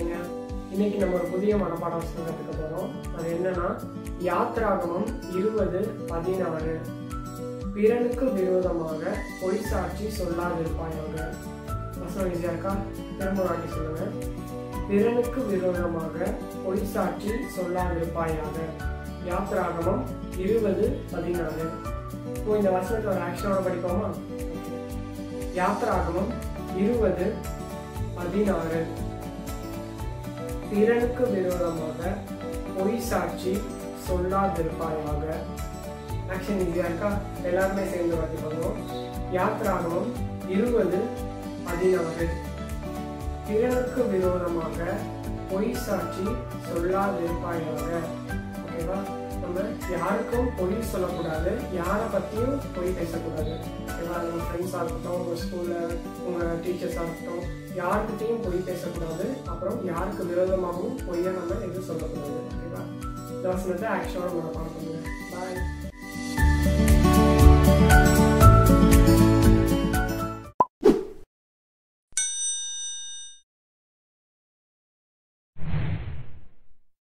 இருக்கீங்க இன்னைக்கு நம்ம ஒரு புதிய மனப்பாட வசனம் கற்றுக்க போகிறோம் அது என்னன்னா யாத்ராகமம் இருபது பதினாறு பிறனுக்கு விரோதமாக பொய் சாட்சி சொல்லாதிருப்பாயாக வசனம் ஈஸியா இருக்கா திரும்ப வாட்டி சொல்லுங்க பிறனுக்கு விரோதமாக பொய் சாட்சி சொல்லாதிருப்பாயாக யாத்ராகமம் இருபது பதினாறு இப்போ இந்த வசனத்தை ஒரு ஆக்ஷனோட படிப்போமா யாத்ராகமம் இருபது பதினாறு பிறனுக்கு விரோதமாக பொய் சாட்சி சொல்லாதிருப்பாயாக ஆக்ஷன் ஈஸியா இருக்கா எல்லாருமே சேர்ந்து வாட்டி பண்ணுவோம் யாத்ராகமம் இருபது பதினாறு பிறனுக்கு விரோதமாக பொய் சாட்சி சொல்லாதிருப்பாயாக ஓகேவா நம்ம யாருக்கும் பொய் சொல்லக்கூடாது யாரை பற்றியும் பொய் பேசக்கூடாது ஓகேவா நம்ம ஃப்ரெண்ட்ஸாக இருக்கட்டும் உங்கள் ஸ்கூலில் உங்கள் டீச்சர்ஸாக இருக்கட்டும் யாருக்கிட்டையும் பொய் பேசக்கூடாது அப்புறம் யாருக்கு விரோதமாகவும் பொய்யை நம்ம எதுவும் சொல்லக்கூடாது ஓகேவா இந்த வசனத்தை ஆக்ஷனோட மனப்பாடம் பண்ணுங்க பாய்